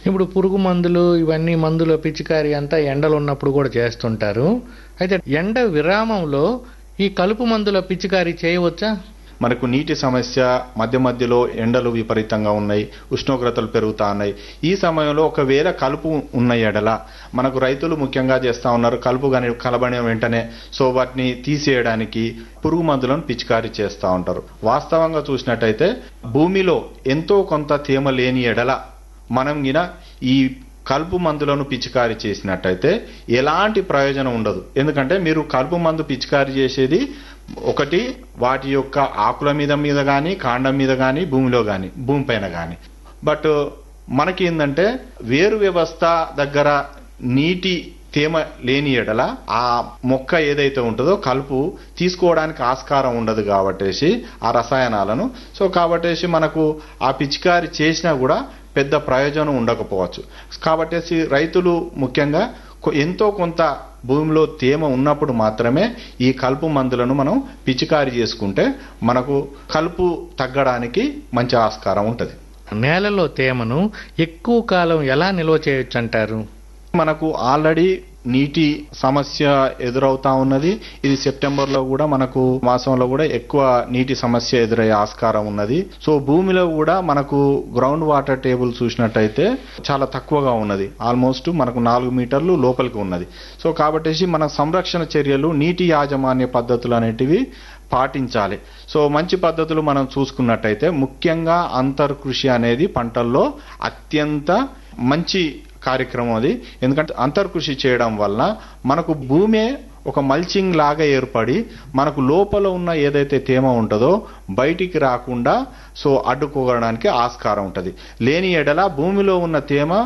ఇప్పుడు పురుగు మందులు ఇవన్నీ మందుల పిచికారి అంతా ఎండలు ఉన్నప్పుడు కూడా చేస్తుంటారు అయితే ఎండ విరామంలో ఈ కలుపు మందుల పిచికారి చేయవచ్చా మనకు నీటి సమస్య మధ్య మధ్యలో ఎండలు విపరీతంగా ఉన్నాయి ఉష్ణోగ్రతలు పెరుగుతా ఉన్నాయి ఈ సమయంలో ఒకవేళ కలుపు ఉన్న ఎడల మనకు రైతులు ముఖ్యంగా చేస్తా ఉన్నారు కలుపు కానీ కలబడిన వెంటనే సో వాటిని తీసేయడానికి పురుగు మందులను పిచికారీ చేస్తూ ఉంటారు వాస్తవంగా చూసినట్టయితే భూమిలో ఎంతో కొంత తేమ లేని ఎడల మనం గిన ఈ కలుపు మందులను పిచికారీ చేసినట్టయితే ఎలాంటి ప్రయోజనం ఉండదు ఎందుకంటే మీరు కలుపు మందు పిచికారీ చేసేది ఒకటి వాటి యొక్క ఆకుల మీద మీద కానీ కాండం మీద కానీ భూమిలో కానీ భూమిపైన కానీ బట్ మనకి ఏంటంటే వేరు వ్యవస్థ దగ్గర నీటి తేమ లేని ఎడల ఆ మొక్క ఏదైతే ఉంటుందో కలుపు తీసుకోవడానికి ఆస్కారం ఉండదు కాబట్టేసి ఆ రసాయనాలను సో కాబట్టేసి మనకు ఆ పిచికారి చేసినా కూడా పెద్ద ప్రయోజనం ఉండకపోవచ్చు కాబట్టేసి రైతులు ముఖ్యంగా కొ- ఎంతో కొంత భూమిలో తేమ ఉన్నప్పుడు మాత్రమే ఈ కలుపు మందులను మనం పిచికారి చేసుకుంటే మనకు కలుపు తగ్గడానికి మంచి ఆస్కారం ఉంటుంది నేలలో తేమను ఎక్కువ కాలం ఎలా నిల్వ చేయొచ్చు అంటారు మనకు ఆల్రెడీ నీటి సమస్య ఎదురవుతా ఉన్నది ఇది సెప్టెంబర్ లో కూడా మనకు మాసంలో కూడా ఎక్కువ నీటి సమస్య ఎదురయ్యే ఆస్కారం ఉన్నది సో భూమిలో కూడా మనకు గ్రౌండ్ వాటర్ టేబుల్ చూసినట్టయితే చాలా తక్కువగా ఉన్నది ఆల్మోస్ట్ మనకు నాలుగు మీటర్లు లోపలికి ఉన్నది సో కాబట్టేసి మన సంరక్షణ చర్యలు నీటి యాజమాన్య పద్ధతులు అనేటివి పాటించాలి సో మంచి పద్ధతులు మనం చూసుకున్నట్టయితే ముఖ్యంగా అంతర్కృషి అనేది పంటల్లో అత్యంత మంచి కార్యక్రమం అది ఎందుకంటే అంతర్కృషి చేయడం వలన మనకు భూమే ఒక మల్చింగ్ లాగా ఏర్పడి మనకు లోపల ఉన్న ఏదైతే తేమ ఉంటుందో బయటికి రాకుండా సో అడ్డుకోవడానికి ఆస్కారం ఉంటుంది లేని ఎడల భూమిలో ఉన్న తేమ